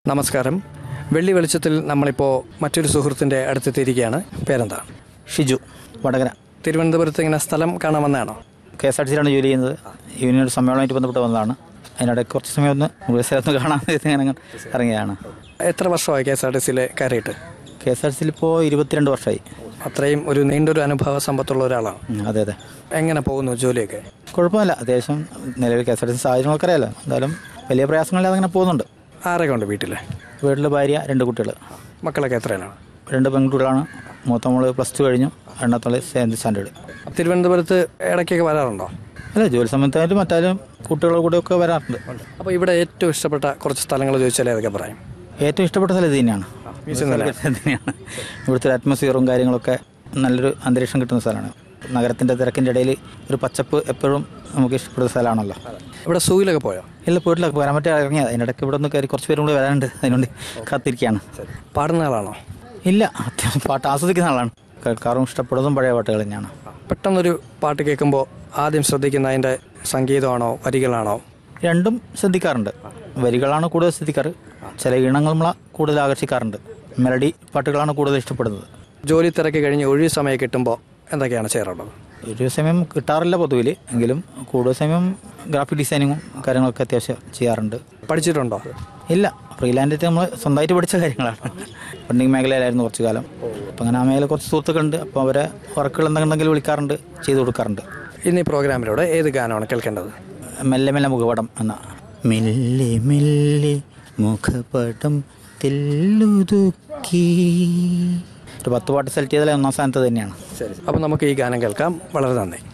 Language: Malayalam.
നമസ്കാരം വെള്ളി വെളിച്ചത്തിൽ നമ്മളിപ്പോൾ മറ്റൊരു സുഹൃത്തിൻ്റെ അടുത്തെത്തിയിരിക്കുകയാണ് പേരെന്താണ് ഷിജു വടകര തിരുവനന്തപുരത്ത് ഇങ്ങനെ സ്ഥലം കാണാൻ വന്നതാണോ കെ എസ് ആർ ടി സിയിലാണ് ജോലി ചെയ്യുന്നത് യൂണിയൻ സമ്മേളനമായിട്ട് ബന്ധപ്പെട്ട് വന്നതാണ് അതിനിടയ്ക്ക് കുറച്ച് സമയം ഒന്ന് മുഴുവൻ സ്ഥലത്ത് കാണാൻ ഇങ്ങനെ അങ്ങ് ഇറങ്ങിയതാണ് എത്ര വർഷമായി കെ എസ് ആർ ടി സിയിൽ കയറിയിട്ട് കെ എസ് ആർ ടി സിയിൽ ഇപ്പോൾ ഇരുപത്തിരണ്ട് വർഷമായി അത്രയും ഒരു നീണ്ടൊരു അനുഭവ സമ്പത്തുള്ള ഒരാളാണ് ഉം, അതെ അതെ എങ്ങനെ പോകുന്നു ജോലിയൊക്കെ കുഴപ്പമില്ല അത്യാവശ്യം നിലവിൽ K S R T C സാഹചര്യങ്ങളൊക്കെ അറിയാലോ എന്തായാലും വലിയ പ്രയാസങ്ങളില്ലാതെ അങ്ങനെ പോകുന്നുണ്ട് ആരൊക്കെ ഉണ്ട് വീട്ടിൽ വീട്ടിൽ ഭാര്യ രണ്ട് കുട്ടികൾ മക്കളൊക്കെ എത്രയാണ് രണ്ട് പെൺകുട്ടികളാണ് മൂത്ത മോള് പ്ലസ് ടു കഴിഞ്ഞു രണ്ടാമത്തോള് സെവൻത് സ്റ്റാൻഡേർഡ് തിരുവനന്തപുരത്ത് ഇടയ്ക്കൊക്കെ വരാറുണ്ടോ അല്ല ജോലി സമയത്തായാലും മറ്റാലും കുട്ടികളുടെ കൂടെയൊക്കെ വരാറുണ്ട് അപ്പോൾ ഇവിടെ ഏറ്റവും ഇഷ്ടപ്പെട്ട കുറച്ച് സ്ഥലങ്ങൾ ചോദിച്ചാൽ ഏതൊക്കെ പറയും ഏറ്റവും ഇഷ്ടപ്പെട്ട സ്ഥലം ഇത് തന്നെയാണ് മ്യൂസിയം ഇത് തന്നെയാണ് ഇവിടുത്തെ ഒരു അറ്റ്മോസ്ഫിയറും കാര്യങ്ങളൊക്കെ നല്ലൊരു അന്തരീക്ഷം കിട്ടുന്ന സ്ഥലമാണ് നഗരത്തിൻ്റെ തിരക്കിൻ്റെ ഇടയിൽ ഒരു പച്ചപ്പ് എപ്പോഴും നമുക്ക് ഇഷ്ടപ്പെടുന്ന സ്ഥലമാണല്ലോ ഇവിടെ സൂയിലൊക്കെ പോയോ ഇല്ല പോയിട്ടില്ല വരാൻ പറ്റി ഇറങ്ങിയത് അതിനിടയ്ക്ക് ഇവിടെ ഒന്ന് കയറി കുറച്ച് പേരും കൂടി വരാനുണ്ട് അതിനുവേണ്ടി കാത്തിരിക്കുകയാണ് പാടുന്ന ആളാണോ ഇല്ല അത്യാവശ്യം പാട്ട് ആസ്വദിക്കുന്ന ആളാണ് കേൾക്കാറും ഇഷ്ടപ്പെടുന്നതും പഴയ പാട്ടുകൾ തന്നെയാണ് പെട്ടെന്നൊരു പാട്ട് കേൾക്കുമ്പോൾ ആദ്യം ശ്രദ്ധിക്കുന്ന അതിൻ്റെ സംഗീതമാണോ വരികളാണോ രണ്ടും ശ്രദ്ധിക്കാറുണ്ട് വരികളാണ് കൂടുതൽ ശ്രദ്ധിക്കാറ് ചില ഈണങ്ങൾ നമ്മളെ കൂടുതൽ ആകർഷിക്കാറുണ്ട് മെലഡി പാട്ടുകളാണ് കൂടുതൽ ഇഷ്ടപ്പെടുന്നത് ജോലി തിരക്ക് കഴിഞ്ഞ് ഒഴിവ് സമയം കിട്ടുമ്പോൾ എന്തൊക്കെയാണ് ചെയ്യാറുള്ളത് ഒരു സമയം കിട്ടാറില്ല പൊതുവിൽ എങ്കിലും കൂടുതൽ സമയം ഗ്രാഫിക് ഡിസൈനിങ്ങും കാര്യങ്ങളൊക്കെ അത്യാവശ്യം ചെയ്യാറുണ്ട് പഠിച്ചിട്ടുണ്ടോ ഇല്ല ഫ്രീലാൻഡായിട്ട് നമ്മൾ സ്വന്തമായിട്ട് പഠിച്ച കാര്യങ്ങളാണ് ഫണ്ടിങ് മേഖലയിലായിരുന്നു കുറച്ച് കാലം അപ്പം അങ്ങനെ ആ മേഖല കുറച്ച് സുഹൃത്തുക്കളുണ്ട് അപ്പോൾ അവരെ വർക്കുകൾ എന്തെങ്കിലും വിളിക്കാറുണ്ട് ചെയ്തു കൊടുക്കാറുണ്ട് ഇന്ന് ഈ പ്രോഗ്രാമിലൂടെ ഏത് ഗാനമാണ് കേൾക്കേണ്ടത് മെല്ലെ മെല്ലെ മുഖപടം എന്ന മെല്ലെ മെല്ലെ മുഖപടം തെല്ലുതുക്കി ഒരു പത്ത് പാട്ട് സെലക്ട് ചെയ്താലേ ഒന്നാം സ്ഥാനത്ത് തന്നെയാണ് ശരി അപ്പോൾ നമുക്ക് ഈ ഗാനം കേൾക്കാം വളരെ നന്ദി